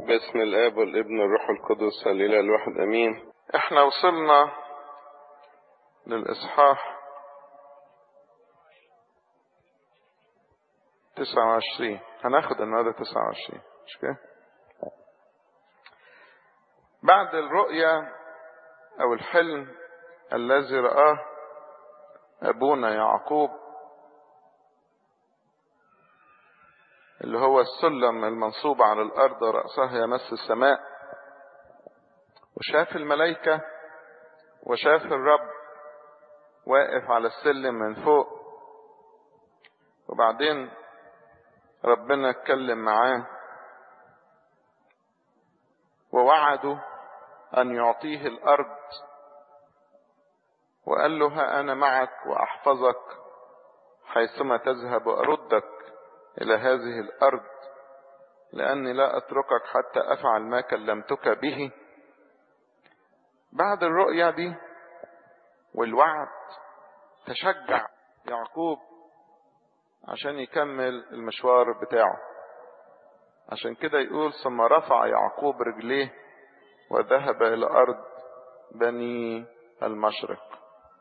باسم الاب والابن والروح القدس الاله الواحد امين احنا وصلنا للاصحاح تسعة وعشرين هناخد النهاردة تسعة وعشرين مش كده بعد الرؤيا او الحلم الذي رآه ابونا يعقوب اللي هو السلم المنصوب على الارض ورأسها يمس السماء وشاف الملائكة وشاف الرب واقف على السلم من فوق وبعدين ربنا اتكلم معاه ووعده ان يعطيه الارض وقال له ها انا معك واحفظك حيثما تذهب واردك الى هذه الارض لاني لا اتركك حتى افعل ما كلمتك به بعد الرؤيا دي والوعد تشجع يعقوب عشان يكمل المشوار بتاعه عشان كده يقول ثم رفع يعقوب رجليه وذهب الى ارض بني المشرق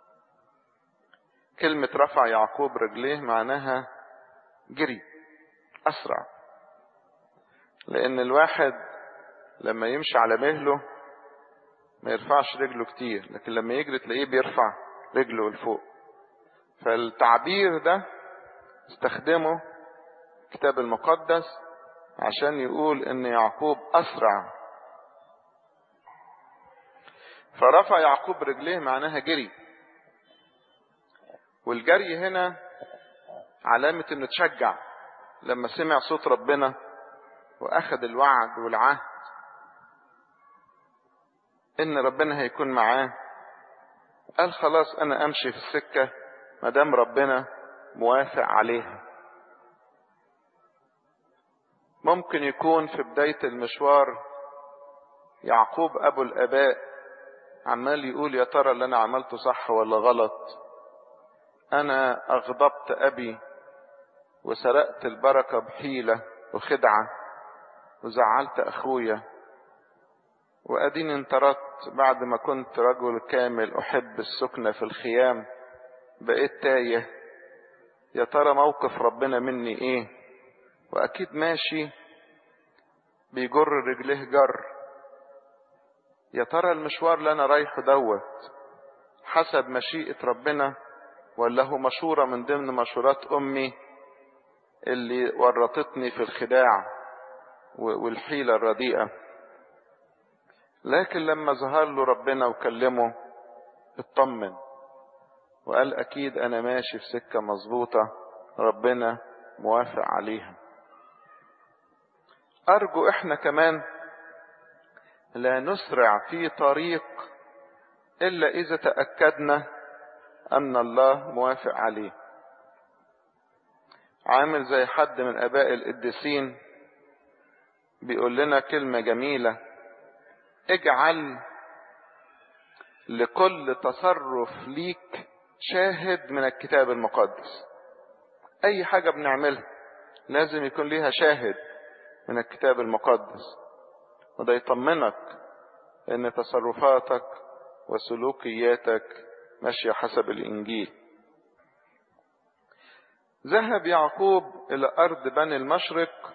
كلمة رفع يعقوب رجليه معناها جري اسرع لان الواحد لما يمشي على مهله ما يرفعش رجله كتير لكن لما يجري تلاقيه بيرفع رجله لفوق فالتعبير ده استخدمه الكتاب المقدس عشان يقول ان يعقوب اسرع فرفع يعقوب رجليه معناها جري والجري هنا علامة انه تشجع لما سمع صوت ربنا واخد الوعد والعهد ان ربنا هيكون معاه قال خلاص انا امشي في السكة ما دام ربنا موافق عليها ممكن يكون في بداية المشوار يعقوب ابو الاباء عمال يقول يا ترى اللي انا عملته صح ولا غلط انا اغضبت ابي وسرقت البركة بحيلة وخدعة وزعلت اخويا واديني انطردت بعد ما كنت رجل كامل احب السكنة في الخيام بقيت تايه يا ترى موقف ربنا مني ايه واكيد ماشي بيجر رجليه جر يا ترى المشوار اللي انا رايحه دوت حسب مشيئة ربنا ولا هو مشورة من ضمن مشورات امي اللي ورطتني في الخداع والحيلة الرديئة لكن لما ظهر له ربنا وكلمه اطمن وقال اكيد انا ماشي في سكة مظبوطة ربنا موافق عليها ارجو احنا كمان لا نسرع في طريق الا اذا تأكدنا ان الله موافق عليه عامل زي حد من اباء القديسين بيقول لنا كلمة جميلة اجعل لكل تصرف ليك شاهد من الكتاب المقدس اي حاجة بنعملها لازم يكون ليها شاهد من الكتاب المقدس وده يطمنك ان تصرفاتك وسلوكياتك ماشية حسب الانجيل ذهب يعقوب الى ارض بني المشرق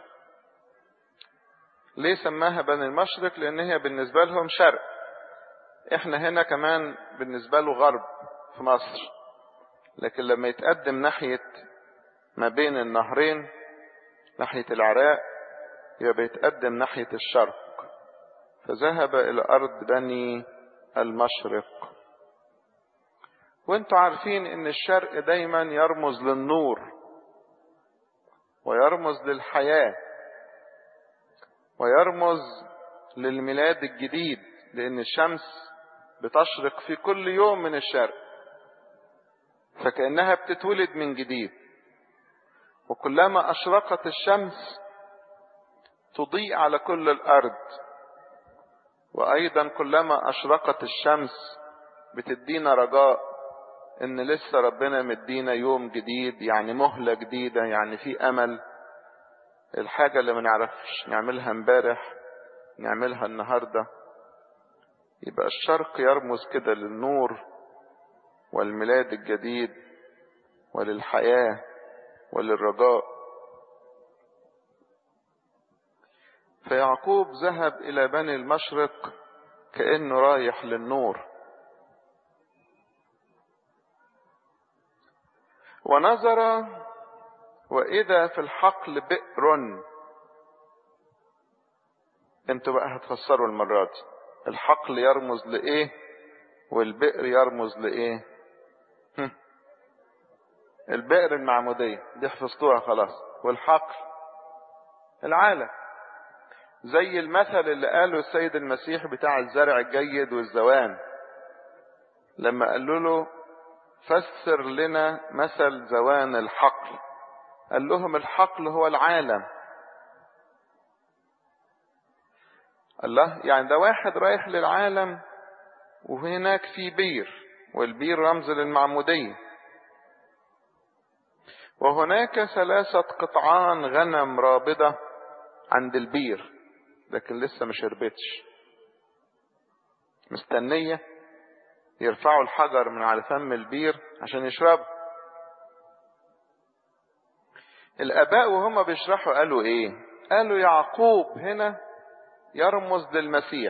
ليه سماها بني المشرق لان هي بالنسبة لهم شرق احنا هنا كمان بالنسبة له غرب في مصر لكن لما يتقدم ناحية ما بين النهرين ناحية العراق يبقى بيتقدم ناحية الشرق فذهب الى ارض بني المشرق وانتوا عارفين ان الشرق دايما يرمز للنور ويرمز للحياة ويرمز للميلاد الجديد لان الشمس بتشرق في كل يوم من الشرق فكأنها بتتولد من جديد وكلما أشرقت الشمس تضيء على كل الأرض وأيضا كلما أشرقت الشمس بتدينا رجاء إن لسه ربنا مدينا يوم جديد يعني مهلة جديدة يعني في أمل الحاجة اللي ما نعرفش نعملها امبارح نعملها النهاردة يبقى الشرق يرمز كده للنور والميلاد الجديد وللحياة وللرجاء فيعقوب ذهب إلى بني المشرق كأنه رايح للنور ونظر وإذا في الحقل بئر انتوا بقى هتفسروا المرة دي الحقل يرمز لإيه والبئر يرمز لإيه هم. البئر المعمودية دي حفظتوها خلاص والحقل العالم زي المثل اللي قاله السيد المسيح بتاع الزرع الجيد والزوان لما قالوا له فسر لنا مثل زوان الحقل قال لهم الحقل هو العالم الله يعني ده واحد رايح للعالم وهناك في بير والبير رمز للمعمودية وهناك ثلاثة قطعان غنم رابضة عند البير لكن لسه ما شربتش مستنية يرفعوا الحجر من على فم البير عشان يشرب الآباء وهم بيشرحوا قالوا إيه قالوا يعقوب هنا يرمز للمسيح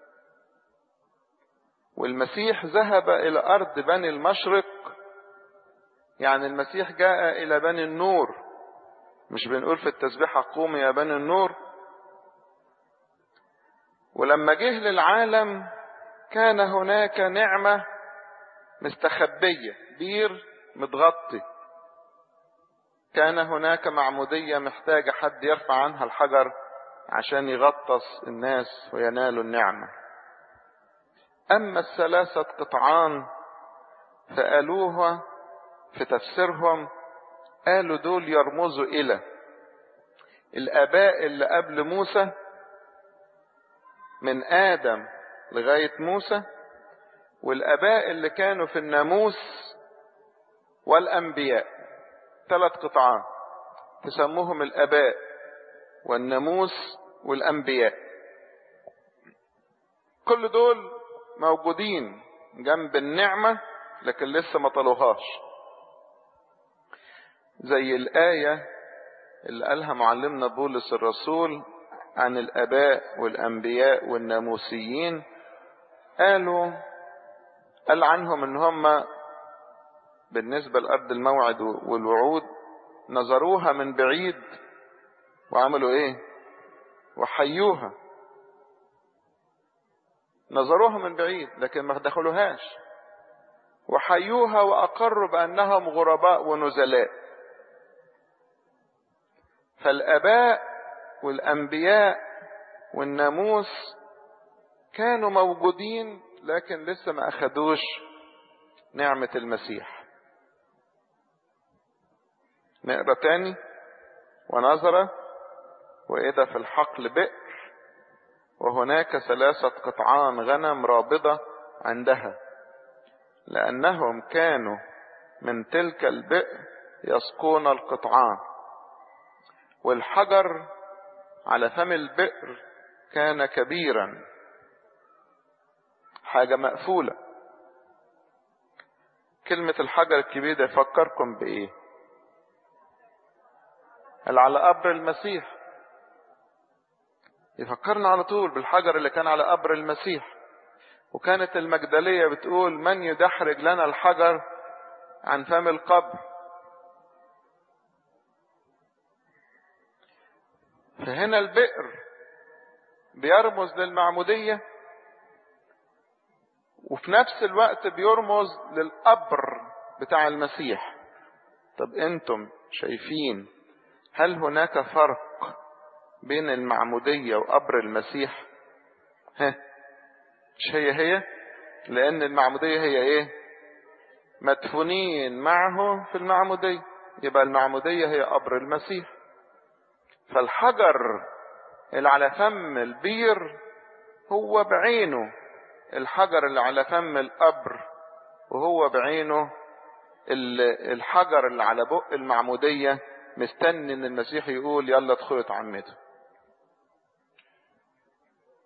والمسيح ذهب إلى أرض بني المشرق يعني المسيح جاء إلى بني النور مش بنقول في التسبيحة قوموا يا بني النور ولما جه للعالم كان هناك نعمة مستخبية بير متغطي كان هناك معمودية محتاجة حد يرفع عنها الحجر عشان يغطس الناس وينالوا النعمة أما الثلاثة قطعان فقالوها في تفسيرهم قالوا دول يرمزوا إلى الآباء اللي قبل موسى من آدم لغاية موسى والآباء اللي كانوا في الناموس والأنبياء ثلاث قطعان تسموهم الآباء والناموس والأنبياء كل دول موجودين جنب النعمة لكن لسه ما طلوهاش زي الآية اللي قالها معلمنا بولس الرسول عن الآباء والأنبياء والناموسيين قالوا قال عنهم ان هم بالنسبة لأرض الموعد والوعود نظروها من بعيد وعملوا ايه وحيوها نظروها من بعيد لكن ما دخلوهاش وحيوها وأقروا بأنهم غرباء ونزلاء فالآباء والأنبياء والناموس كانوا موجودين لكن لسه ما أخدوش نعمة المسيح نقرأ تاني ونظر وإذا في الحقل بئر وهناك ثلاثة قطعان غنم رابضة عندها لأنهم كانوا من تلك البئر يسقون القطعان والحجر على فم البئر كان كبيرا حاجة مقفولة كلمة الحجر الكبير ده يفكركم بإيه اللي على قبر المسيح يفكرنا على طول بالحجر اللي كان على قبر المسيح وكانت المجدلية بتقول من يدحرج لنا الحجر عن فم القبر فهنا البئر بيرمز للمعمودية وفي نفس الوقت بيرمز للقبر بتاع المسيح طب انتم شايفين هل هناك فرق بين المعمودية وقبر المسيح ها مش هي هي لان المعمودية هي ايه مدفونين معه في المعمودية يبقى المعمودية هي قبر المسيح فالحجر اللي على فم البير هو بعينه الحجر اللي على فم القبر وهو بعينه الحجر اللي على بق المعمودية مستني ان المسيح يقول يلا ادخلوا اتعمدوا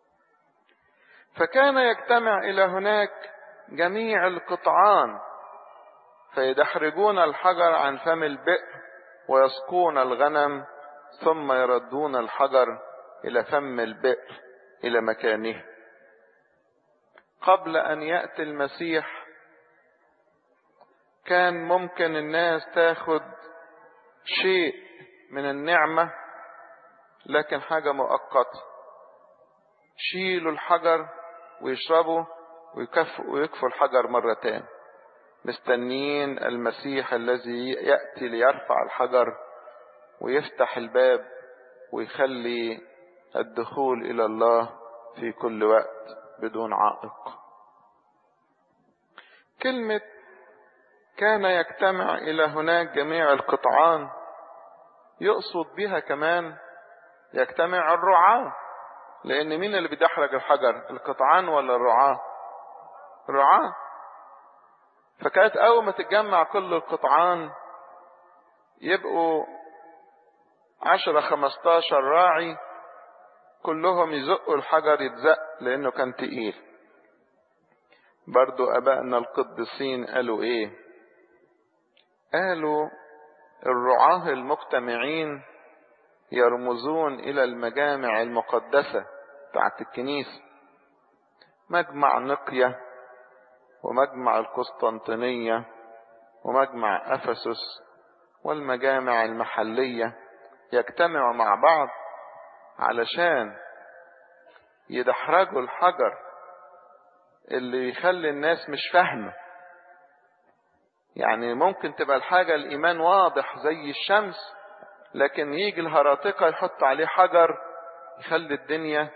فكان يجتمع إلى هناك جميع القطعان فيدحرجون الحجر عن فم البئر ويسقون الغنم ثم يردون الحجر إلى فم البئر إلى مكانه قبل أن يأتي المسيح كان ممكن الناس تاخد شيء من النعمة لكن حاجة مؤقتة شيلوا الحجر ويشربوا ويكفوا ويكفوا الحجر مرة تاني مستنيين المسيح الذي يأتي ليرفع الحجر ويفتح الباب ويخلي الدخول إلى الله في كل وقت بدون عائق كلمة كان يجتمع إلى هناك جميع القطعان يقصد بها كمان يجتمع الرعاة لأن مين اللي بيدحرج الحجر القطعان ولا الرعاة الرعاة فكانت أول ما تتجمع كل القطعان يبقوا عشرة خمستاشر راعي كلهم يزقوا الحجر يتزق لأنه كان تقيل برضو أبائنا القديسين قالوا إيه قالوا الرعاة المجتمعين يرمزون إلى المجامع المقدسة بتاعت الكنيسة مجمع نقية ومجمع القسطنطينية ومجمع أفسس والمجامع المحلية يجتمعوا مع بعض علشان يدحرجوا الحجر اللي يخلي الناس مش فاهمة يعني ممكن تبقى الحاجة الإيمان واضح زي الشمس لكن يجي الهراطقة يحط عليه حجر يخلي الدنيا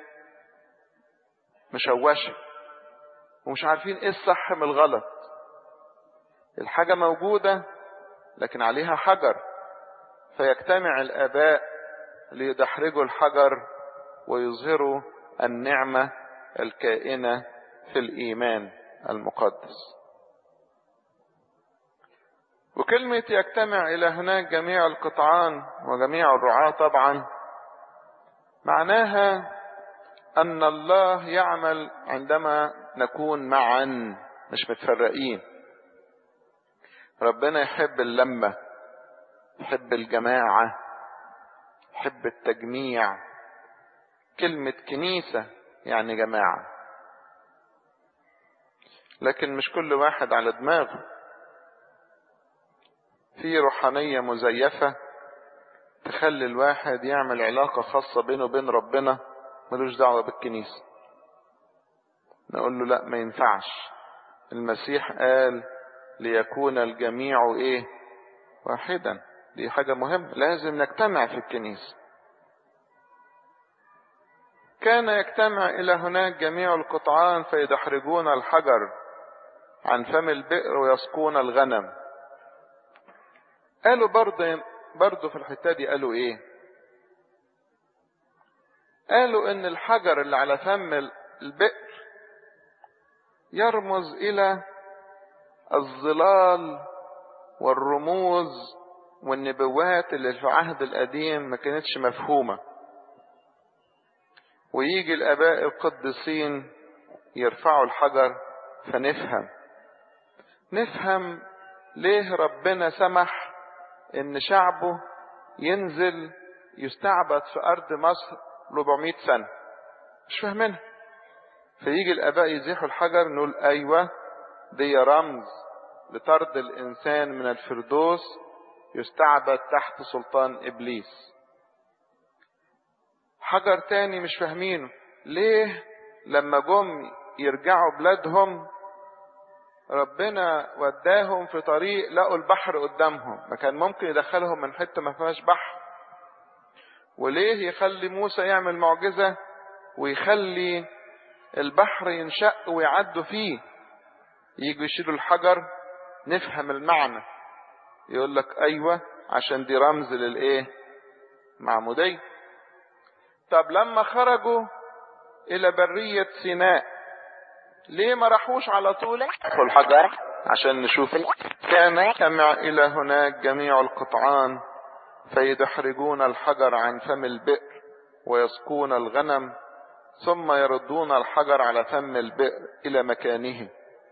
مشوشة ومش عارفين ايه الصح من الغلط الحاجة موجودة لكن عليها حجر فيجتمع الآباء ليدحرجوا الحجر ويظهروا النعمة الكائنة في الإيمان المقدس وكلمة يجتمع إلى هناك جميع القطعان وجميع الرعاة طبعا معناها أن الله يعمل عندما نكون معا مش متفرقين ربنا يحب اللمة يحب الجماعة يحب التجميع كلمة كنيسة يعني جماعة لكن مش كل واحد على دماغه في روحانية مزيفة تخلي الواحد يعمل علاقة خاصة بينه وبين ربنا ملوش دعوة بالكنيسة نقول له لا ما ينفعش المسيح قال ليكون الجميع ايه واحدا دي حاجة مهمة لازم نجتمع في الكنيسة كان يجتمع إلى هناك جميع القطعان فيدحرجون الحجر عن فم البئر ويسقون الغنم قالوا برضه برضه في الحتة دي قالوا ايه قالوا ان الحجر اللي على فم البئر يرمز الى الظلال والرموز والنبوات اللي في العهد القديم ما كانتش مفهومة ويجي الآباء القديسين يرفعوا الحجر فنفهم نفهم ليه ربنا سمح ان شعبه ينزل يستعبد في ارض مصر 400 سنة مش فاهمينها فيجي الاباء يزيحوا الحجر نقول ايوه دي رمز لطرد الانسان من الفردوس يستعبد تحت سلطان ابليس حجر تاني مش فاهمينه ليه لما جم يرجعوا بلادهم ربنا وداهم في طريق لقوا البحر قدامهم ما كان ممكن يدخلهم من حته ما فيهاش بحر وليه يخلي موسى يعمل معجزه ويخلي البحر ينشق ويعدوا فيه يجوا يشيلوا الحجر نفهم المعنى يقول لك ايوه عشان دي رمز للايه معموديه طب لما خرجوا الى بريه سيناء ليه ما راحوش على طول في الحجر عشان نشوف كان يجتمع إلى هناك جميع القطعان فيدحرجون الحجر عن فم البئر ويسقون الغنم ثم يردون الحجر على فم البئر الى مكانه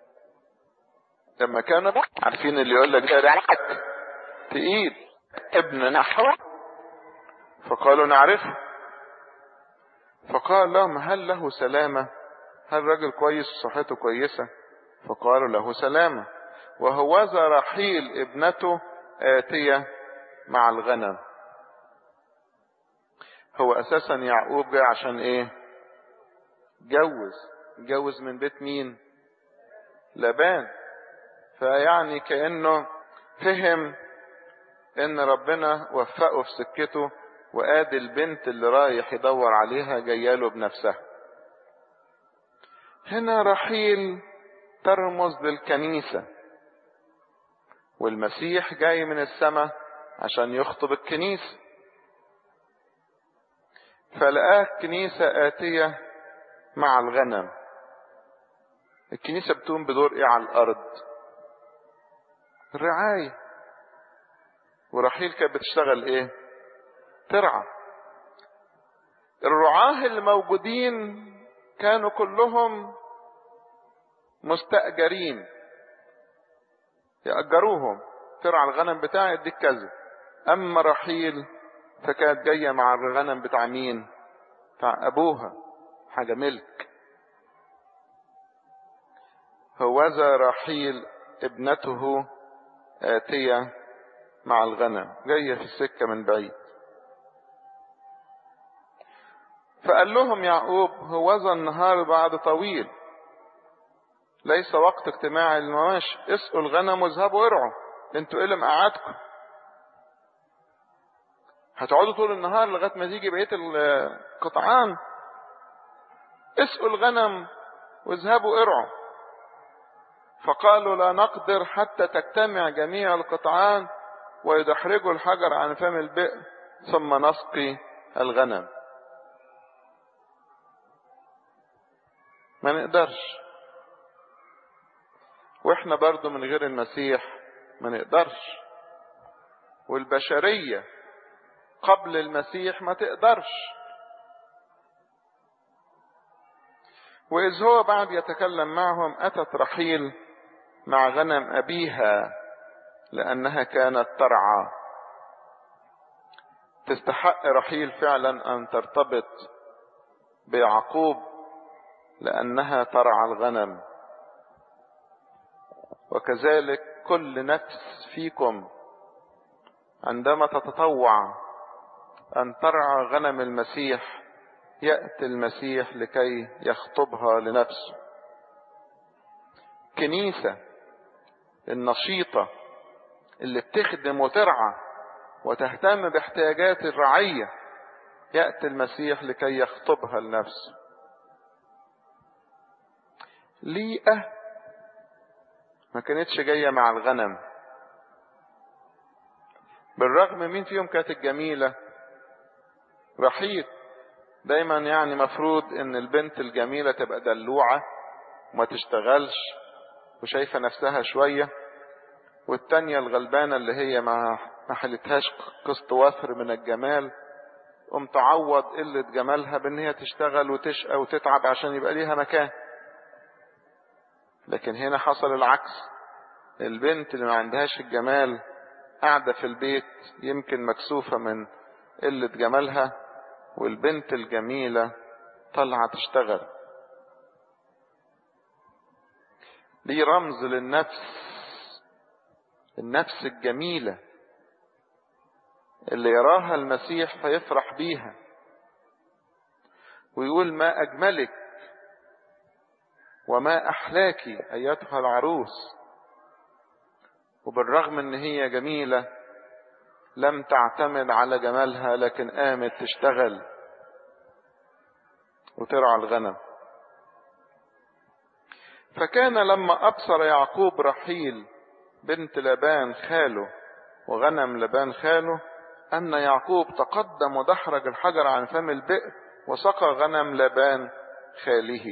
لما كانوا عارفين اللي يقول لك ده تقيل ابن نحوه فقالوا نعرفه فقال لهم هل له سلامة هل راجل كويس وصحته كويسة فقالوا له سلامة وهوذا رحيل ابنته آتية مع الغنم هو اساسا يعقوب جاي عشان ايه جوز جوز من بيت مين لبان فيعني كأنه فهم ان ربنا وفقه في سكته وادي البنت اللي رايح يدور عليها جاياله بنفسها هنا رحيل ترمز للكنيسة والمسيح جاي من السماء عشان يخطب الكنيسة فلقاه كنيسة آتية مع الغنم الكنيسة بتقوم بدور ايه على الارض الرعاية ورحيل كانت بتشتغل ايه ترعى الرعاة اللي موجودين كانوا كلهم مستأجرين يأجروهم ترعى الغنم بتاعي اديك كذا اما رحيل فكانت جاية مع الغنم بتاع مين بتاع ابوها حاجة ملك هوذا رحيل ابنته آتية مع الغنم جاية في السكة من بعيد فقال لهم يعقوب هوذا النهار بعد طويل ليس وقت اجتماع المواشي اسقوا الغنم واذهبوا ارعوا انتوا ايه اللي مقعدكم هتقعدوا طول النهار لغايه ما تيجي بقيه القطعان اسقوا الغنم واذهبوا ارعوا فقالوا لا نقدر حتى تجتمع جميع القطعان ويدحرجوا الحجر عن فم البئر ثم نسقي الغنم ما نقدرش واحنا برضو من غير المسيح ما نقدرش والبشرية قبل المسيح ما تقدرش وإذ هو بعد يتكلم معهم أتت رحيل مع غنم أبيها لأنها كانت ترعى تستحق رحيل فعلا أن ترتبط بيعقوب لأنها ترعى الغنم وكذلك كل نفس فيكم عندما تتطوع أن ترعى غنم المسيح يأتي المسيح لكي يخطبها لنفسه كنيسة النشيطة اللي بتخدم وترعى وتهتم باحتياجات الرعية يأتي المسيح لكي يخطبها لنفسه ليئة ما كانتش جاية مع الغنم بالرغم مين فيهم كانت الجميلة رحيل دايما يعني مفروض ان البنت الجميلة تبقى دلوعة وما تشتغلش وشايفة نفسها شوية والتانية الغلبانة اللي هي ما ما حلتهاش قسط وفر من الجمال قم تعوض قلة جمالها بان هي تشتغل وتشقى وتتعب عشان يبقى ليها مكان لكن هنا حصل العكس البنت اللي ما عندهاش الجمال قاعدة في البيت يمكن مكسوفة من قلة جمالها والبنت الجميلة طالعة تشتغل دي رمز للنفس النفس الجميلة اللي يراها المسيح فيفرح بيها ويقول ما أجملك وما أحلاك أيتها العروس وبالرغم ان هي جميلة لم تعتمد على جمالها لكن قامت تشتغل وترعى الغنم فكان لما أبصر يعقوب رحيل بنت لبان خاله وغنم لبان خاله أن يعقوب تقدم ودحرج الحجر عن فم البئر وسقى غنم لبان خاله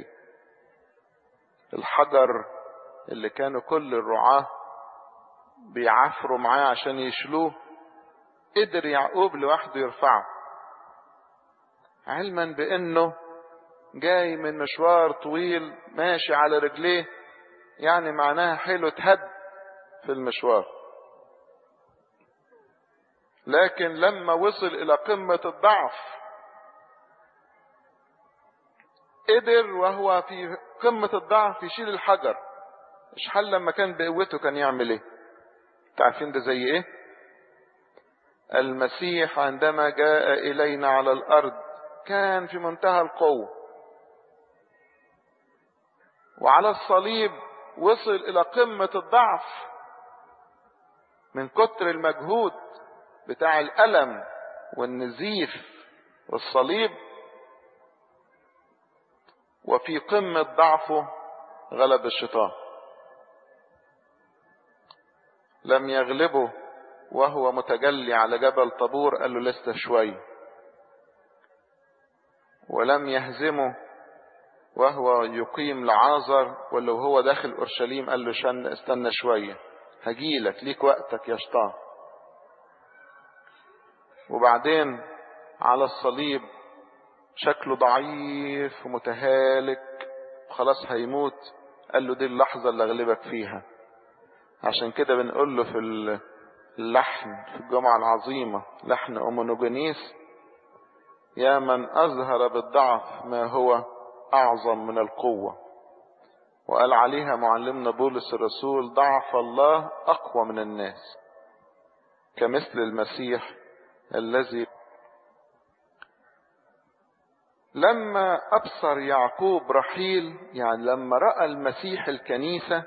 الحجر اللي كانوا كل الرعاة بيعافروا معاه عشان يشلوه قدر يعقوب لوحده يرفعه علما بانه جاي من مشوار طويل ماشي على رجليه يعني معناها حلو تهد في المشوار لكن لما وصل الى قمة الضعف قدر وهو في قمة الضعف يشيل الحجر اشحال لما كان بقوته كان يعمل ايه تعرفين ده زي ايه المسيح عندما جاء الينا على الارض كان في منتهى القوة وعلى الصليب وصل الى قمة الضعف من كتر المجهود بتاع الألم والنزيف والصليب وفي قمة ضعفه غلب الشيطان لم يغلبه وهو متجلي على جبل طابور قال له لست شوي ولم يهزمه وهو يقيم لعازر ولو هو داخل اورشليم قال له شن استنى شويه هجيلك ليك وقتك يا شيطان وبعدين على الصليب شكله ضعيف ومتهالك خلاص هيموت قال له دي اللحظة اللي اغلبك فيها عشان كده بنقول له في اللحن في الجمعة العظيمة لحن أمونوجينيس يا من أظهر بالضعف ما هو أعظم من القوة وقال عليها معلمنا بولس الرسول ضعف الله أقوى من الناس كمثل المسيح الذي لما أبصر يعقوب رحيل يعني لما رأى المسيح الكنيسة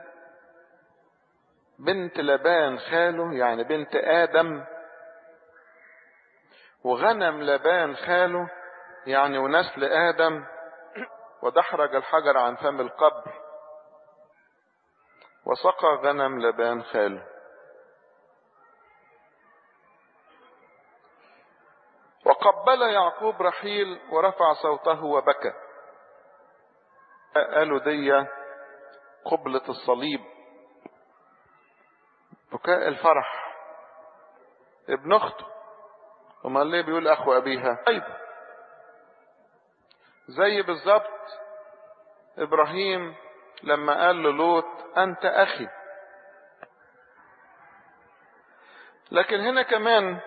بنت لبان خاله يعني بنت آدم وغنم لبان خاله يعني ونسل آدم ودحرج الحجر عن فم القبر وسقى غنم لبان خاله وقبل يعقوب رحيل ورفع صوته وبكى قالوا دي قبلة الصليب بكاء الفرح ابن اخته امال ليه بيقول اخو ابيها طيب زي بالظبط ابراهيم لما قال للوط انت اخي لكن هنا كمان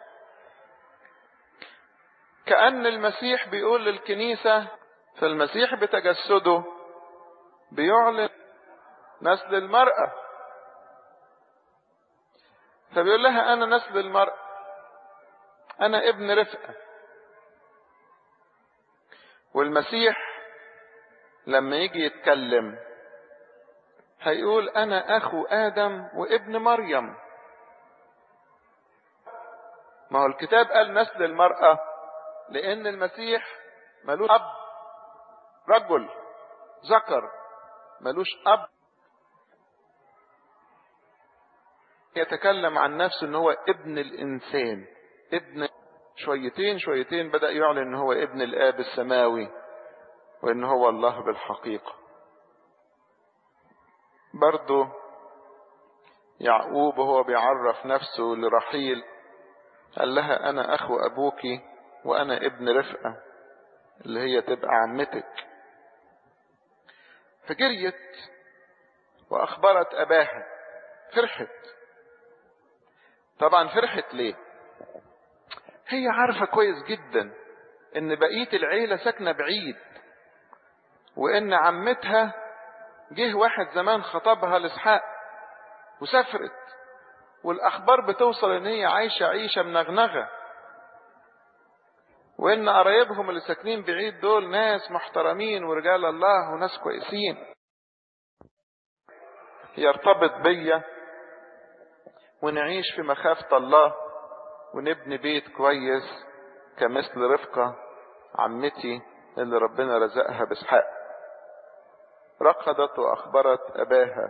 كأن المسيح بيقول للكنيسة فالمسيح بتجسده بيعلن نسل المرأة فبيقول لها أنا نسل المرأة أنا ابن رفقة والمسيح لما يجي يتكلم هيقول أنا أخو آدم وابن مريم ما هو الكتاب قال نسل المرأة لأن المسيح ملوش أب رجل ذكر ملوش أب يتكلم عن نفسه ان هو ابن الانسان ابن شويتين شويتين بدأ يعلن ان هو ابن الاب السماوي وان هو الله بالحقيقة برضه يعقوب وهو بيعرف نفسه لرحيل قال لها انا اخو ابوك وانا ابن رفقة اللي هي تبقى عمتك فجريت واخبرت اباها فرحت طبعا فرحت ليه هي عارفة كويس جدا ان بقية العيلة ساكنة بعيد وان عمتها جه واحد زمان خطبها لاسحاق وسافرت والاخبار بتوصل ان هي عايشة عيشة منغنغة وان قرايبهم اللي ساكنين بعيد دول ناس محترمين ورجال الله وناس كويسين يرتبط بيا ونعيش في مخافة الله ونبني بيت كويس كمثل رفقة عمتي اللي ربنا رزقها باسحاق رقدت واخبرت اباها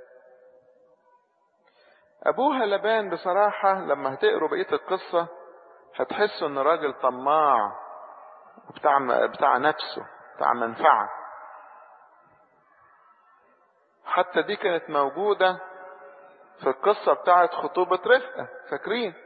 ابوها لبان بصراحة لما هتقروا بقية القصة هتحسوا ان راجل طماع وبتاع بتاع نفسه بتاع منفعة حتى دي كانت موجودة في القصة بتاعت خطوبة رفقة فاكرين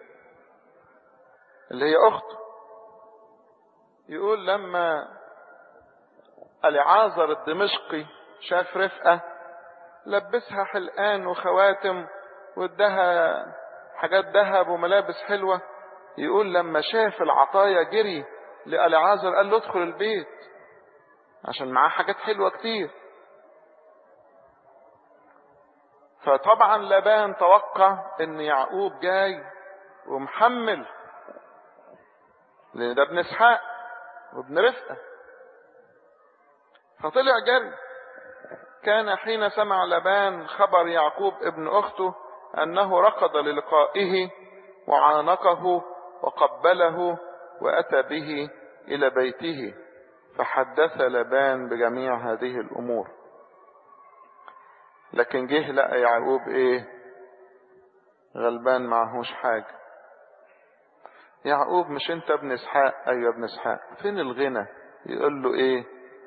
اللي هي أخته يقول لما العازر الدمشقي شاف رفقة لبسها حلقان وخواتم وادها حاجات ذهب وملابس حلوة يقول لما شاف العطايا جري لألعازر قال له ادخل البيت عشان معاه حاجات حلوة كتير فطبعا لبان توقع ان يعقوب جاي ومحمل لان ده ابن اسحاق وابن رفقه فطلع جري كان حين سمع لبان خبر يعقوب ابن اخته انه ركض للقائه وعانقه وقبله واتى به الى بيته فحدث لبان بجميع هذه الامور لكن جه لقى يعقوب ايه غلبان معهوش حاجه يعقوب مش انت ابن اسحاق ايوه ابن اسحاق فين الغنى يقول له ايه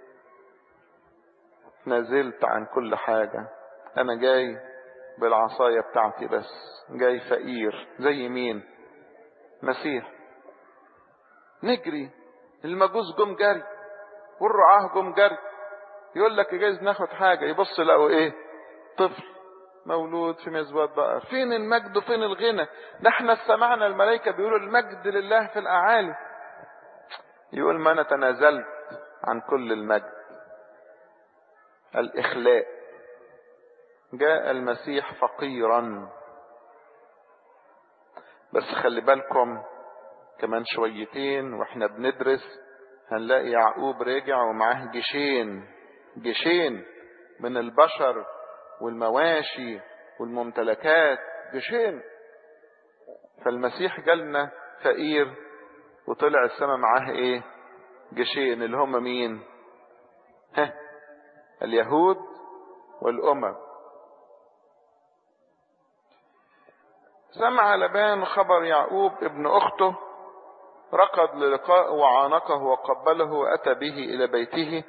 نزلت عن كل حاجة انا جاي بالعصاية بتاعتي بس جاي فقير زي مين مسيح نجري المجوس جم جري والرعاه جم جري يقول لك جايز ناخد حاجة يبص لقوا ايه طفل مولود في مزبط بقر فين المجد وفين الغنى ده احنا سمعنا الملائكة بيقولوا المجد لله في الأعالي يقول ما انا تنازلت عن كل المجد الإخلاء جاء المسيح فقيرا بس خلي بالكم كمان شويتين واحنا بندرس هنلاقي يعقوب راجع ومعاه جيشين جيشين من البشر والمواشي والممتلكات جيشين فالمسيح جالنا فقير وطلع السماء معاه ايه جيشين اللي هم مين ها اليهود والامم سمع لبان خبر يعقوب ابن اخته ركض للقاء وعانقه وقبله واتى به الى بيته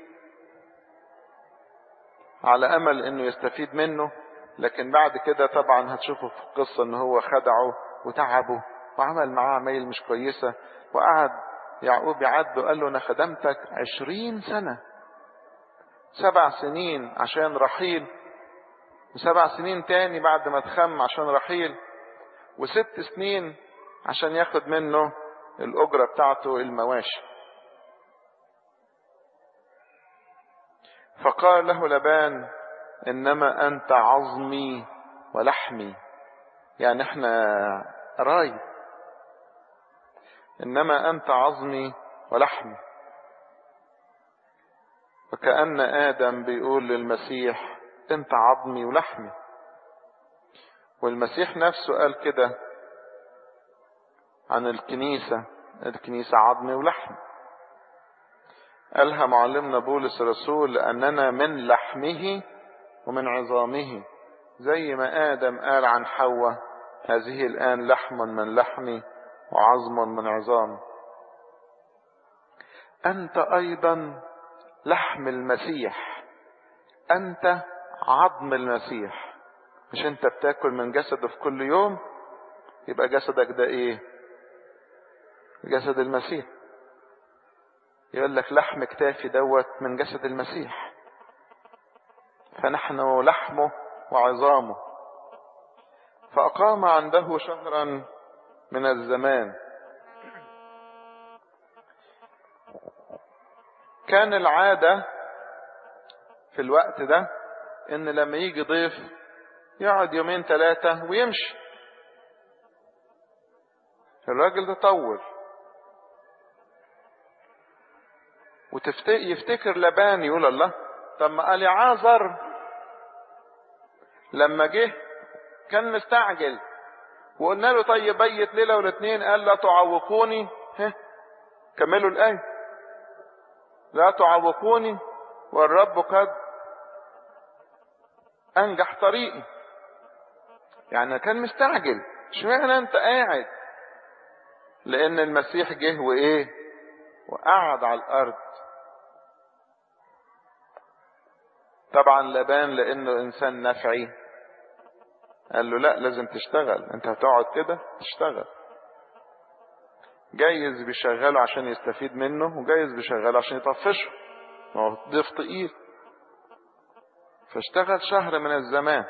على امل انه يستفيد منه لكن بعد كده طبعا هتشوفوا في القصة ان هو خدعه وتعبه وعمل معاه عمايل مش كويسة وقعد يعقوب يعد وقال له انا خدمتك عشرين سنة سبع سنين عشان رحيل وسبع سنين تاني بعد ما تخم عشان رحيل وست سنين عشان ياخد منه الأجرة بتاعته المواشي فقال له لبان انما انت عظمي ولحمي يعني احنا راي انما انت عظمي ولحمي وكأن آدم بيقول للمسيح انت عظمي ولحمي والمسيح نفسه قال كده عن الكنيسة الكنيسة عظمي ولحمي قالها معلمنا بولس الرسول لأننا من لحمه ومن عظامه زي ما آدم قال عن حواء هذه الآن لحم من لحمي وعظم من عظام أنت أيضا لحم المسيح أنت عظم المسيح مش أنت بتاكل من جسده في كل يوم يبقى جسدك ده إيه جسد المسيح يقول لك لحم كتافي دوت من جسد المسيح فنحن لحمه وعظامه فأقام عنده شهرا من الزمان كان العادة في الوقت ده ان لما يجي ضيف يقعد يومين ثلاثة ويمشي الراجل ده طول ويفتكر لبان يقول الله طب ما قال عازر لما جه كان مستعجل وقلنا له طيب بيت ليله ولا اتنين قال لا تعوقوني ها كملوا الايه لا تعوقوني والرب قد انجح طريقي يعني كان مستعجل اشمعنى انت قاعد لان المسيح جه وايه وقعد على الارض طبعا لبان لانه انسان نفعي قال له لا لازم تشتغل انت هتقعد كده تشتغل جايز بيشغله عشان يستفيد منه وجايز بيشغله عشان يطفشه ما هو ضيف تقيل فاشتغل شهر من الزمان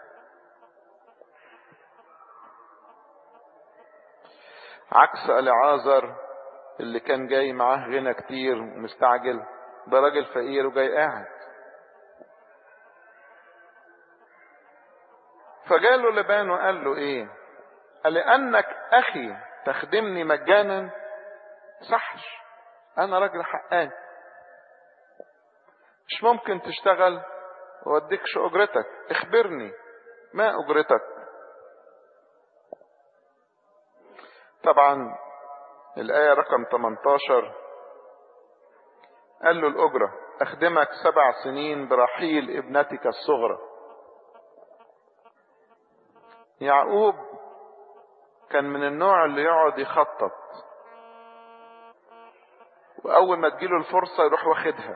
عكس العازر اللي كان جاي معاه غنى كتير ومستعجل ده راجل فقير وجاي قاعد فجاله لبان وقال له ايه قال لانك اخي تخدمني مجانا صحش انا راجل حقاني مش ممكن تشتغل واديكش اجرتك اخبرني ما اجرتك طبعا الآية رقم 18 قال له الأجرة أخدمك سبع سنين برحيل ابنتك الصغرى يعقوب كان من النوع اللي يقعد يخطط وأول ما تجيله الفرصة يروح واخدها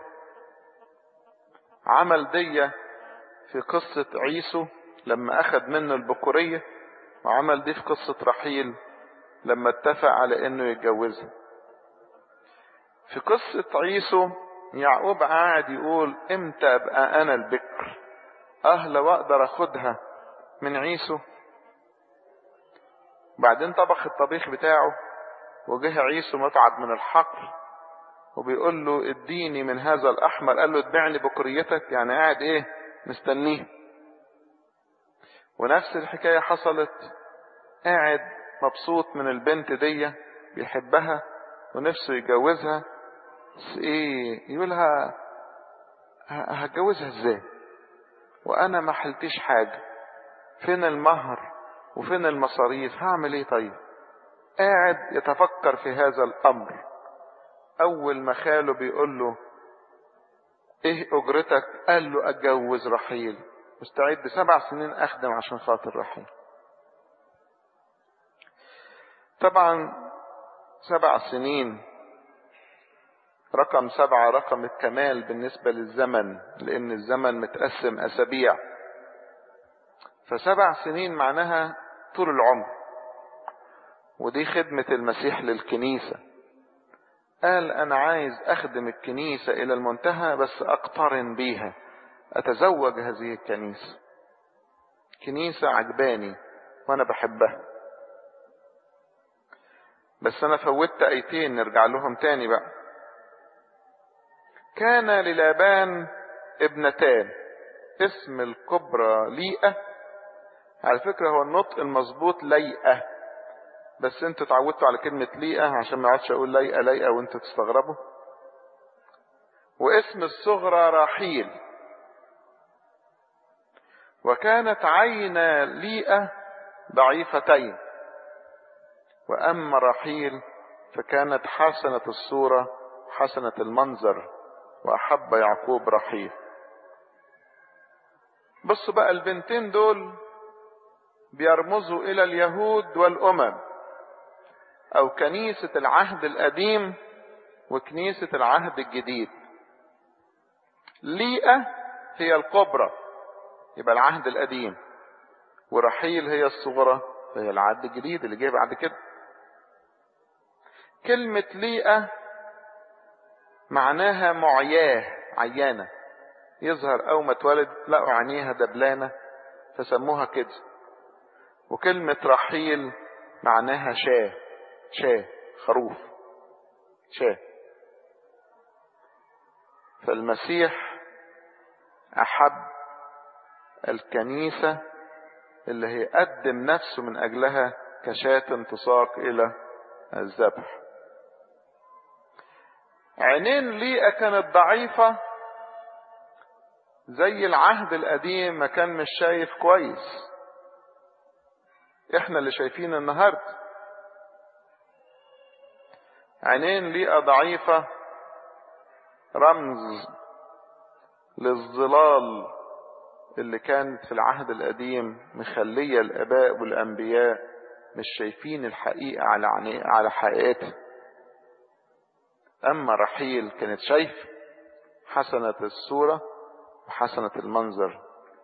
عمل دية في قصة عيسو لما أخد منه البكورية وعمل دي في قصة رحيل لما اتفق على انه يتجوزها في قصة عيسو يعقوب قاعد يقول امتى ابقى انا البكر اه لو اقدر اخدها من عيسو بعدين طبخ الطبيخ بتاعه وجه عيسو متعب من الحقل وبيقول له اديني من هذا الاحمر قال له اتبعني بكريتك يعني قاعد ايه مستنيه ونفس الحكاية حصلت قاعد مبسوط من البنت دي بيحبها ونفسه يتجوزها بس ايه يقولها هتجوزها ازاي وانا ما حلتيش حاجة فين المهر وفين المصاريف هعمل ايه طيب قاعد يتفكر في هذا الامر اول ما خاله بيقول له ايه اجرتك قال له اتجوز رحيل مستعد سبع سنين اخدم عشان خاطر رحيل طبعا سبع سنين رقم سبعة رقم الكمال بالنسبة للزمن لأن الزمن متقسم أسابيع فسبع سنين معناها طول العمر ودي خدمة المسيح للكنيسة قال أنا عايز أخدم الكنيسة إلى المنتهى بس أقترن بيها أتزوج هذه الكنيسة كنيسة عجباني وأنا بحبها بس انا فوتت ايتين نرجع لهم تاني بقى كان للابان ابنتان اسم الكبرى ليئة على فكرة هو النطق المظبوط ليئة بس انتوا اتعودتوا على كلمة ليئة عشان ما اقعدش اقول ليئة ليئة وانتوا تستغربوا واسم الصغرى راحيل وكانت عين ليئة ضعيفتين وأما رحيل فكانت حسنة الصورة حسنة المنظر وأحب يعقوب رحيل بصوا بقى البنتين دول بيرمزوا إلى اليهود والأمم أو كنيسة العهد القديم وكنيسة العهد الجديد ليئة هي الكبرى يبقى العهد القديم ورحيل هي الصغرى فهي العهد الجديد اللي جاي بعد كده كلمة ليئة معناها معياه عيانة يظهر أول ما اتولد لقوا عينيها دبلانة فسموها كده وكلمة رحيل معناها شاه شاه خروف شاه فالمسيح أحب الكنيسة اللي هي قدم نفسه من أجلها كشاة تساق إلى الذبح عينين ليئة كانت ضعيفة زي العهد القديم ما كان مش شايف كويس احنا اللي شايفين النهاردة عينين ليئة ضعيفة رمز للظلال اللي كانت في العهد القديم مخلية الآباء والأنبياء مش شايفين الحقيقة على على حقيقتها أما رحيل كانت شايف حسنة الصورة وحسنة المنظر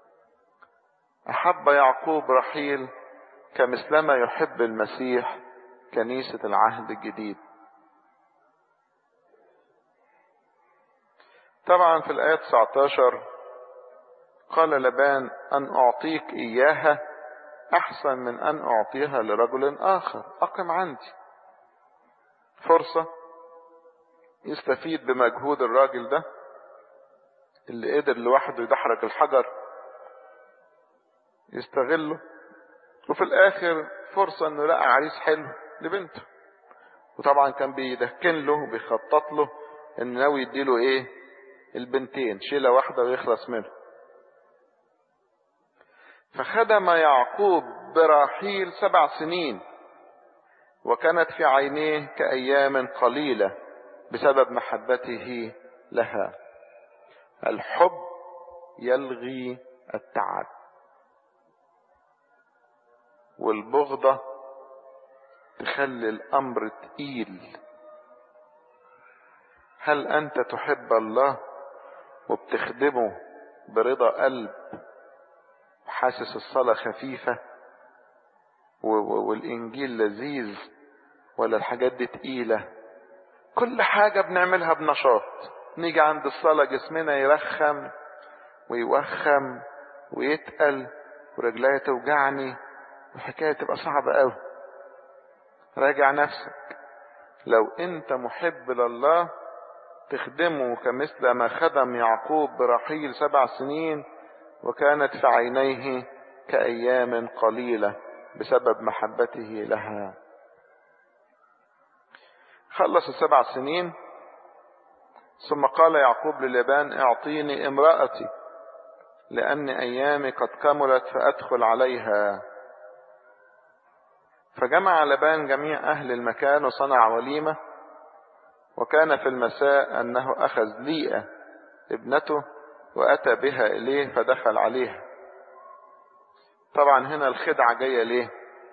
أحب يعقوب رحيل كمثلما يحب المسيح كنيسة العهد الجديد طبعا في الآية 19 قال لبان أن أعطيك إياها أحسن من أن أعطيها لرجل آخر أقم عندي فرصة يستفيد بمجهود الراجل ده اللي قدر لوحده يدحرج الحجر يستغله وفي الآخر فرصة إنه لقى عريس حلو لبنته وطبعا كان بيدكن له وبيخطط له إن ناوي يديله إيه البنتين شيلة واحدة ويخلص منه فخدم يعقوب براحيل سبع سنين وكانت في عينيه كأيام قليلة بسبب محبته لها الحب يلغي التعب والبغضة تخلي الأمر تقيل هل أنت تحب الله وبتخدمه برضا قلب حاسس الصلاة خفيفة والإنجيل لذيذ ولا الحاجات دي تقيلة كل حاجة بنعملها بنشاط نيجي عند الصلاة جسمنا يرخم ويوخم ويتقل ورجليا توجعني الحكاية تبقى صعبة قوي راجع نفسك لو انت محب لله تخدمه كمثل ما خدم يعقوب برحيل سبع سنين وكانت في عينيه كأيام قليلة بسبب محبته لها خلص السبع سنين ثم قال يعقوب لليبان اعطيني امرأتي لأن أيامي قد كملت فأدخل عليها فجمع لبان جميع أهل المكان وصنع وليمة وكان في المساء أنه أخذ ليئة ابنته وأتى بها إليه فدخل عليها طبعا هنا الخدعة جاية ليه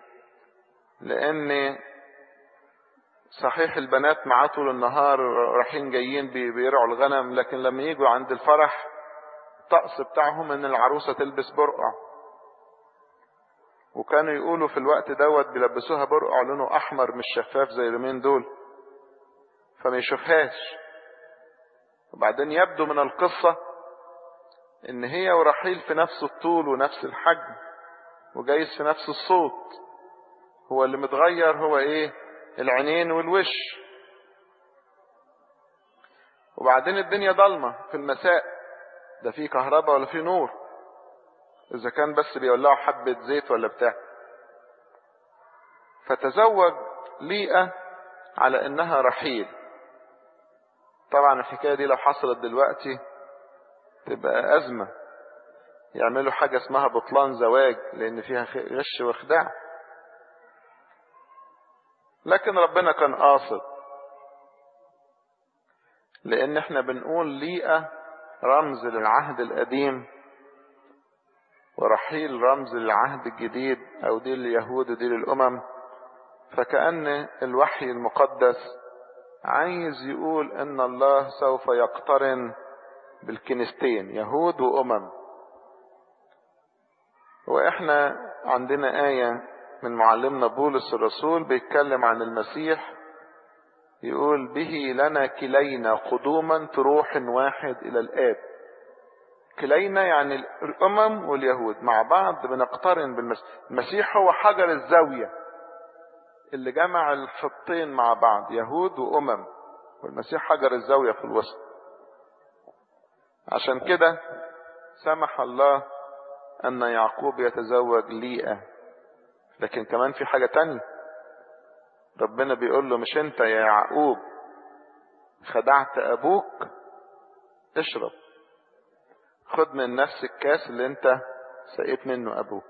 لأن صحيح البنات معاه طول النهار رايحين جايين بيرعوا الغنم لكن لما يجوا عند الفرح الطقس بتاعهم ان العروسة تلبس برقع وكانوا يقولوا في الوقت دوت بيلبسوها برقع لونه احمر مش شفاف زي اليومين دول فما يشوفهاش وبعدين يبدو من القصة ان هي ورحيل في نفس الطول ونفس الحجم وجايز في نفس الصوت هو اللي متغير هو ايه العينين والوش وبعدين الدنيا ضلمة في المساء ده في كهرباء ولا في نور اذا كان بس بيولعوا حبة زيت ولا بتاع فتزوج ليئة على انها رحيل طبعا الحكاية دي لو حصلت دلوقتي تبقى ازمة يعملوا حاجة اسمها بطلان زواج لان فيها غش وخداع لكن ربنا كان قاصد لان احنا بنقول ليئة رمز للعهد القديم ورحيل رمز للعهد الجديد او دي لليهود ودي للامم فكأن الوحي المقدس عايز يقول ان الله سوف يقترن بالكنيستين يهود وامم واحنا عندنا آية من معلمنا بولس الرسول بيتكلم عن المسيح يقول به لنا كلينا قدوما في روح واحد الى الاب كلينا يعني الامم واليهود مع بعض بنقترن بالمسيح المسيح هو حجر الزاوية اللي جمع الخطين مع بعض يهود وامم والمسيح حجر الزاوية في الوسط عشان كده سمح الله ان يعقوب يتزوج ليئة لكن كمان في حاجة تانية ربنا بيقول له مش انت يا يعقوب خدعت ابوك اشرب خد من نفس الكاس اللي انت سقيت منه ابوك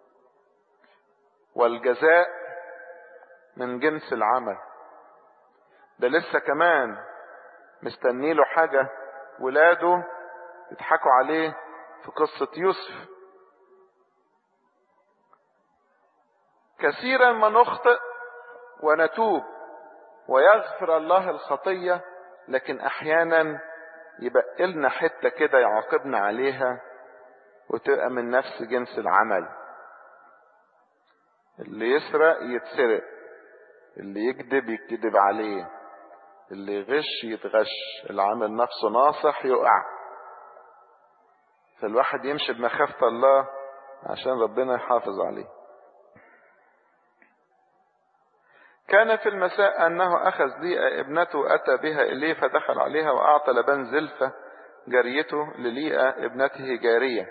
والجزاء من جنس العمل ده لسه كمان مستني له حاجة ولاده يضحكوا عليه في قصة يوسف كثيرا ما نخطئ ونتوب ويغفر الله الخطية لكن احيانا يبقى لنا حتة كده يعاقبنا عليها وتبقى من نفس جنس العمل اللي يسرق يتسرق اللي يكذب يكذب عليه اللي يغش يتغش اللي عامل نفسه ناصح يقع فالواحد يمشي بمخافة الله عشان ربنا يحافظ عليه كان في المساء أنه أخذ ليئة ابنته أتى بها إليه فدخل عليها وأعطى لبان زلفة جاريته لليئة ابنته جارية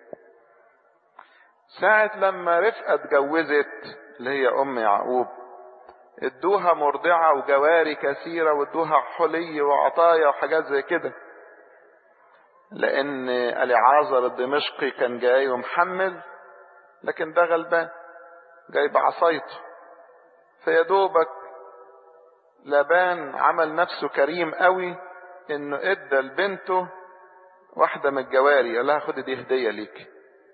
ساعة لما رفقة اتجوزت اللي هي أم يعقوب ادوها مرضعة وجواري كثيرة وادوها حلي وعطايا وحاجات زي كده لأن اليعازر الدمشقي كان جاي ومحمل لكن ده غلبان جاي بعصايته فيدوبك لبان عمل نفسه كريم قوي انه ادى لبنته واحدة من الجواري قال لها خدي دي هدية ليك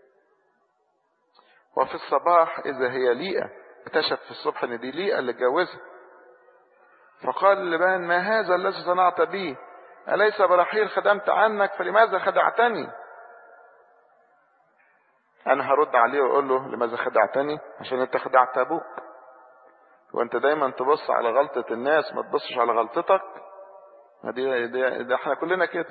وفي الصباح اذا هي ليئة اكتشف في الصبح ان دي ليئة اللي اتجوزها فقال لبان ما هذا الذي صنعت به أليس برحيل خدمت عنك فلماذا خدعتني أنا هرد عليه وأقول له لماذا خدعتني عشان أنت خدعت أبوك وأنت دايما تبص على غلطة الناس ما تبصش على غلطتك دي, دي, دي احنا كلنا كده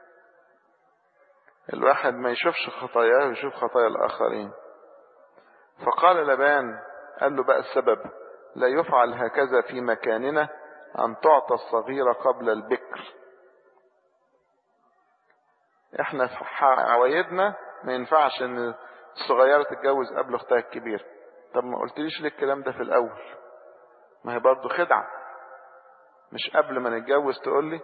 الواحد ما يشوفش خطاياه ويشوف خطايا الآخرين فقال لبان قال له بقى السبب لا يفعل هكذا في مكاننا أن تعطى الصغيرة قبل البكر احنا في عوايدنا ما ينفعش ان الصغيرة تتجوز قبل اختها الكبيرة طب ما قلتليش ليه الكلام ده في الاول ما هي برضه خدعة مش قبل ما نتجوز تقول لي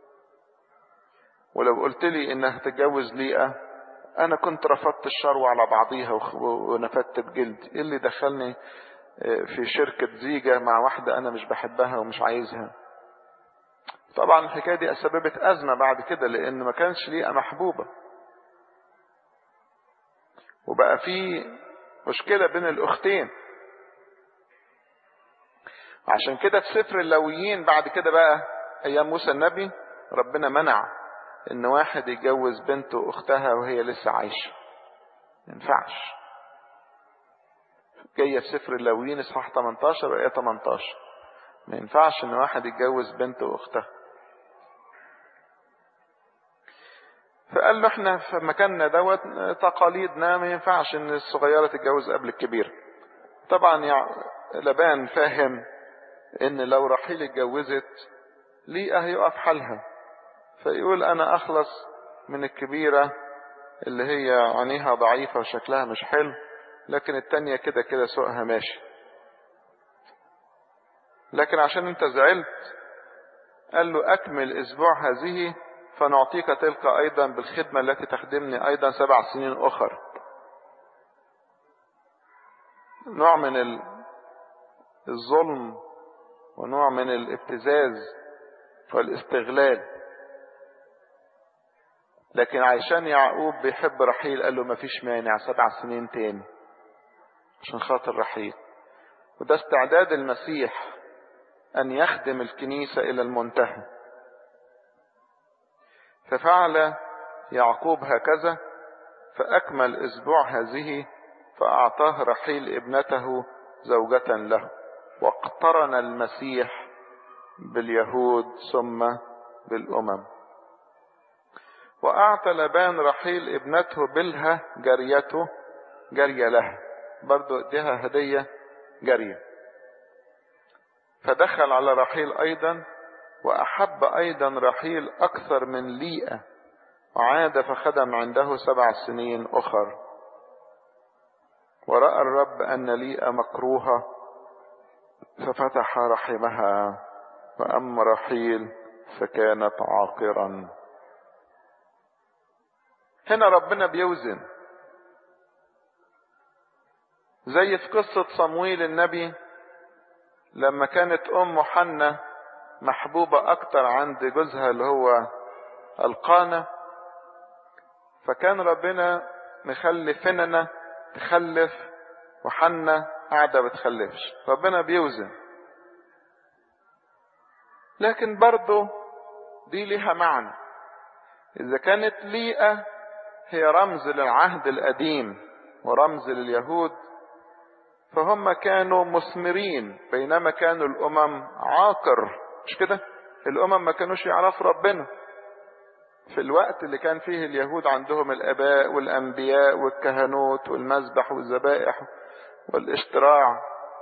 ولو قلت لي انها تتجوز ليئة انا كنت رفضت الشروع على بعضيها ونفدت بجلدي ايه اللي دخلني في شركة زيجة مع واحدة انا مش بحبها ومش عايزها طبعا الحكاية دي سببت أزمة بعد كده لأن ما كانش ليها محبوبة وبقى في مشكلة بين الأختين عشان كده في سفر اللويين بعد كده بقى أيام موسى النبي ربنا منع إن واحد يتجوز بنته أختها وهي لسه عايشة ما ينفعش جاية في سفر اللويين إصحاح 18 وآية 18 ما ينفعش إن واحد يتجوز بنته أختها فقال له احنا في مكاننا دوت تقاليدنا ما ينفعش ان الصغيرة تتجوز قبل الكبيرة طبعا يا لبان فاهم ان لو رحيل اتجوزت ليه هيقف حالها فيقول انا اخلص من الكبيرة اللي هي عينيها ضعيفة وشكلها مش حلو لكن التانية كده كده سوقها ماشي لكن عشان انت زعلت قال له اكمل اسبوع هذه فنعطيك تلك أيضا بالخدمة التي تخدمني أيضا سبع سنين أخر نوع من الظلم ونوع من الابتزاز والاستغلال لكن عشان يعقوب بيحب رحيل قال له مفيش مانع سبع سنين تاني عشان خاطر رحيل وده استعداد المسيح أن يخدم الكنيسة إلى المنتهى ففعل يعقوب هكذا فأكمل أسبوع هذه فأعطاه رحيل ابنته زوجة له واقترن المسيح باليهود ثم بالأمم وأعطى لبان رحيل ابنته بلها جريته جرية له برضو اديها هدية جرية فدخل على رحيل أيضا وأحب أيضا رحيل أكثر من ليئة وعاد فخدم عنده سبع سنين أخر ورأى الرب أن ليئة مكروهة ففتح رحمها وأما رحيل فكانت عاقرا هنا ربنا بيوزن زي في قصة صمويل النبي لما كانت أم حنة محبوبة أكتر عند جوزها اللي هو القانة فكان ربنا مخلي فننة تخلف وحنة قاعدة بتخلفش ربنا بيوزن لكن برضه دي ليها معنى إذا كانت ليئة هي رمز للعهد القديم ورمز لليهود فهم كانوا مثمرين بينما كانوا الأمم عاقر مش كده الأمم ما كانوش يعرفوا ربنا في الوقت اللي كان فيه اليهود عندهم الآباء والأنبياء والكهنوت والمذبح والذبائح والاشتراع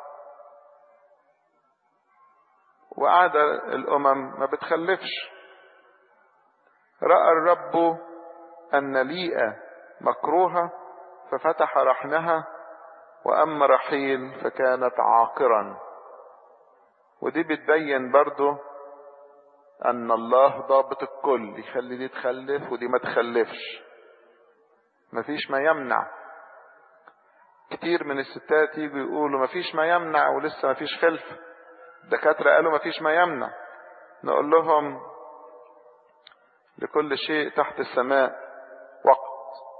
وقعد الأمم ما بتخلفش رأى الرب أن ليئة مكروهة ففتح رحمها وأما رحيل فكانت عاقرا ودي بتبين برضو أن الله ضابط الكل يخلي دي تخلف ودي ما تخلفش مفيش ما يمنع كتير من الستات يجوا يقولوا مفيش ما يمنع ولسه مفيش خلف الدكاترة قالوا مفيش ما يمنع نقول لهم لكل شيء تحت السماء وقت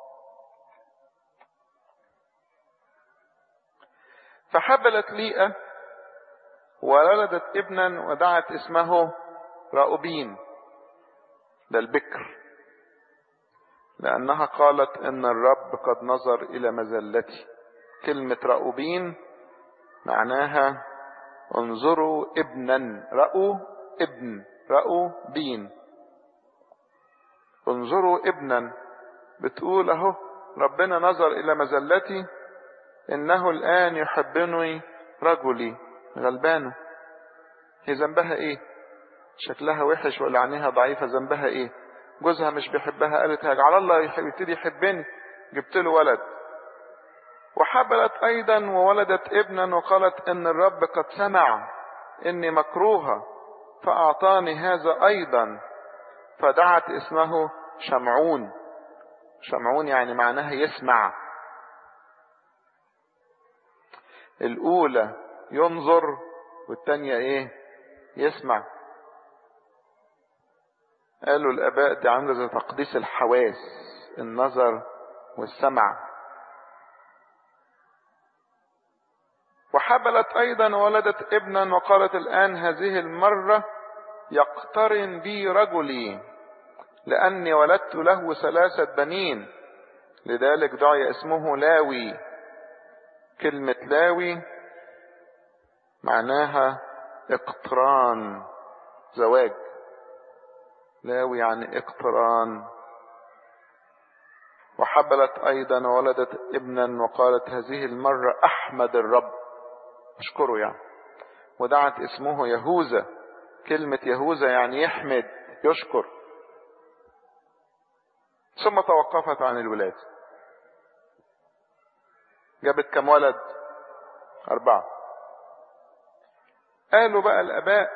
فحبلت ليئة وولدت ابنا ودعت اسمه راؤوبين ده البكر لأنها قالت إن الرب قد نظر إلى مزلتي كلمة راؤوبين معناها انظروا ابنا رأوا ابن رأوا بين انظروا ابنا بتقول اهو ربنا نظر الى مزلتي انه الان يحبني رجلي غلبانه هي ذنبها ايه شكلها وحش ولا عينيها ضعيفة ذنبها ايه جوزها مش بيحبها قالت هاج على الله يبتدي يحبني جبت له ولد وحبلت ايضا وولدت ابنا وقالت ان الرب قد سمع اني مكروهة فاعطاني هذا ايضا فدعت اسمه شمعون شمعون يعني معناها يسمع الاولى ينظر والتانية ايه يسمع قالوا الاباء دي عامله زي تقديس الحواس النظر والسمع وحبلت ايضا وولدت ابنا وقالت الان هذه المره يقترن بي رجلي لاني ولدت له ثلاثه بنين لذلك دعي اسمه لاوي كلمه لاوي معناها اقتران زواج لاوي يعني اقتران وحبلت ايضا وولدت ابنا وقالت هذه المره احمد الرب اشكره يعني ودعت اسمه يهوذا كلمة يهوذا يعني يحمد يشكر ثم توقفت عن الولاد جابت كم ولد أربعة قالوا بقى الآباء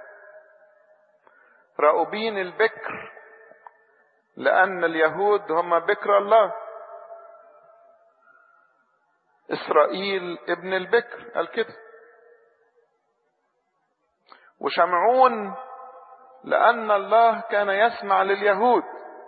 راؤوبين البكر لأن اليهود هم بكر الله إسرائيل ابن البكر قال كده وشمعون لأن الله كان يسمع لليهود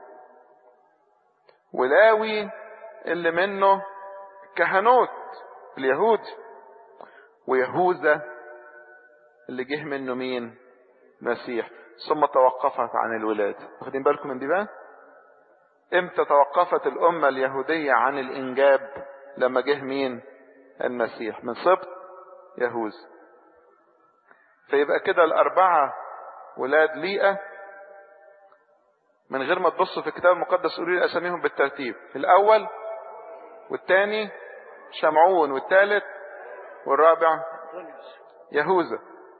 ولاوي اللي منه كهنوت اليهود ويهوذا اللي جه منه مين مسيح ثم توقفت عن الولاد واخدين بالكم من دي بقى امتى توقفت الأمة اليهودية عن الإنجاب لما جه مين المسيح من سبط يهوذا فيبقى كده الأربعة ولاد ليئة من غير ما تبصوا في الكتاب المقدس قولوا لي أساميهم بالترتيب الأول والثاني شمعون والثالث والرابع يهوذا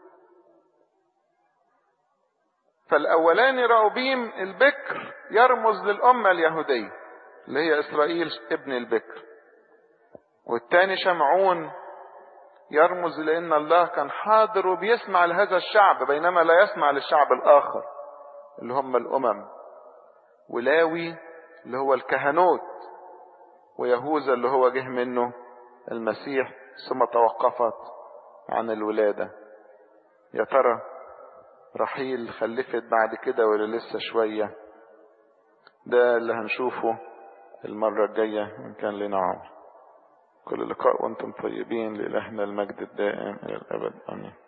فالأولاني راوبيم البكر يرمز للأمة اليهودية اللي هي إسرائيل ابن البكر والثاني شمعون يرمز لأن الله كان حاضر وبيسمع لهذا الشعب بينما لا يسمع للشعب الآخر اللي هم الأمم ولاوي اللي هو الكهنوت ويهوذا اللي هو جه منه المسيح ثم توقفت عن الولادة يا ترى رحيل خلفت بعد كده ولا لسه شوية ده اللي هنشوفه المرة الجاية إن كان لنا عمر كل لقاء وانتم طيبين لإلهنا المجد الدائم إلى الأبد آمين